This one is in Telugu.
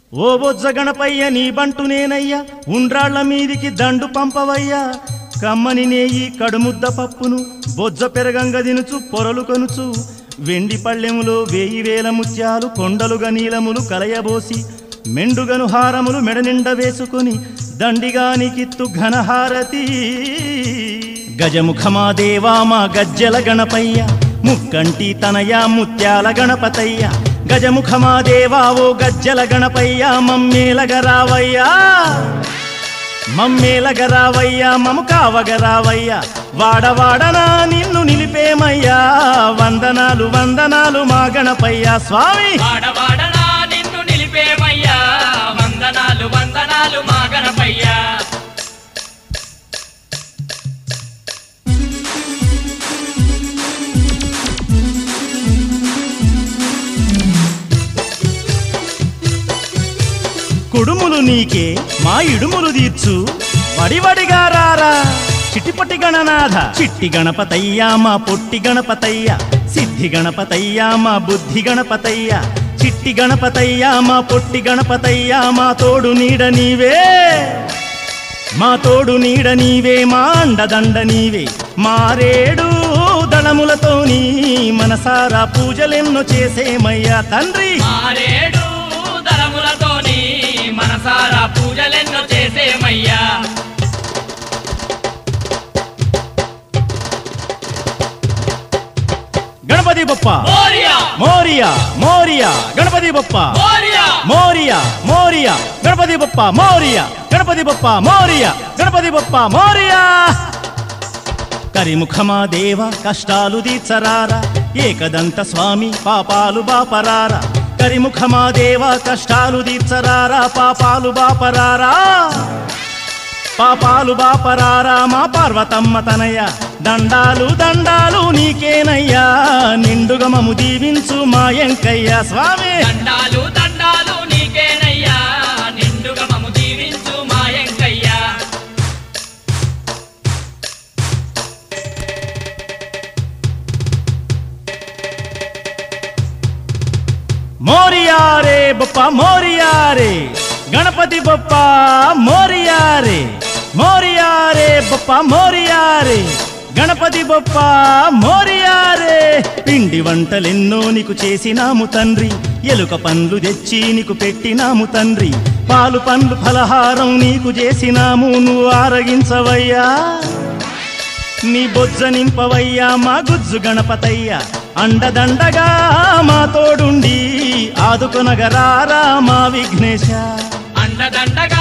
ఓ బొజ్జ గణపయ్య నీ బంటు నేనయ్యా ఉండ్రాళ్ల మీదికి దండు పంపవయ్యా కమ్మని నేయి కడుముద్ద పప్పును బొజ్జ పెరగంగ దినుచు పొరలు కొనుచు వెండి పళ్ళెములో వేయి వేల ముత్యాలు కొండలుగా నీలములు కలయబోసి మెండుగను హారములు మెడ నిండ వేసుకొని దండిగానికిత్తు ఘనహారతి గజముఖమా దేవా మా గజ్జల గణపయ్య ముక్కంటి తనయ ముత్యాల గణపతయ్య గజముఖమా దేవా ఓ గజ్జల గణపయ్య మమ్మేలగరావయ్యా మమ్మేలగరావయ్యా మము కావగరావయ్యా వాడవాడనా నిన్ను నిలిపేమయ్యా వందనాలు వందనాలు మా గణపయ్య స్వామి వాడవాడనా నిన్ను నిలిపేమయ్యా వందనాలు వందనాలు మా గణపయ్యా కుడుములు నీకే మా ఇడుములు తీర్చు వడివడిగా రారా చిటిపటి గణనాథ చిట్టి గణపతయ్యా మా పొట్టి గణపతయ్య సిద్ధి గణపతయ్యా మా బుద్ధి గణపతయ్య చిట్టి గణపతయ్యా మా పొట్టి గణపతయ్యా మా తోడు నీడ నీవే మా తోడు నీడ నీవే మా అండదండ నీవే మారేడు దళములతోని మనసారా పూజలెన్నో చేసేమయ్యా తండ్రి మారేడు దళములతోని మనసారా పూజలెన్నో చేసేమయ్యా గణపతి బొప్ప మోరియా మోరియా మోరియా గణపతి బొప్ప మోరియా మోరియా మోరియా గణపతి బొప్ప మోరియా గణపతి బొప్ప మోరియా గణపతి బొప్ప మోరియా కరిముఖమా దేవ కష్టాలు తీర్చరారా ఏకదంత స్వామి పాపాలు బాపరారా కరిముఖమా దేవ కష్టాలు తీర్చరారా పాపాలు బాపరారా పాపాలు బాపరారా మా పార్వతమ్మ తనయ దండాలు దండాలు నీకేనయ్యా నిండుగా మము దీవించు మా ఎంకయ్య స్వామి దండాలు దండాలు నీకేనయ్యా నిండుగా మము దీవించు మా ఎంకయ్యా మోరియారే బొప్ప మోరియారే గణపతి బొప్ప మోరియారే మోరియారే బొప్ప మోరియారే గణపతి బొప్ప మోరియారే పిండి వంటలెన్నో నీకు చేసినాము తండ్రి ఎలుక పండ్లు తెచ్చి నీకు పెట్టినాము తండ్రి పాలు పండ్లు ఫలహారం నీకు చేసినాము నువ్వు ఆరగించవయ్యా నీ బొజ్జ నింపవయ్యా మా గుజ్జు గణపతయ్య అండదండగా మా తోడుండి ఆదుకొనగరారా మా విఘ్నేశ అండదండగా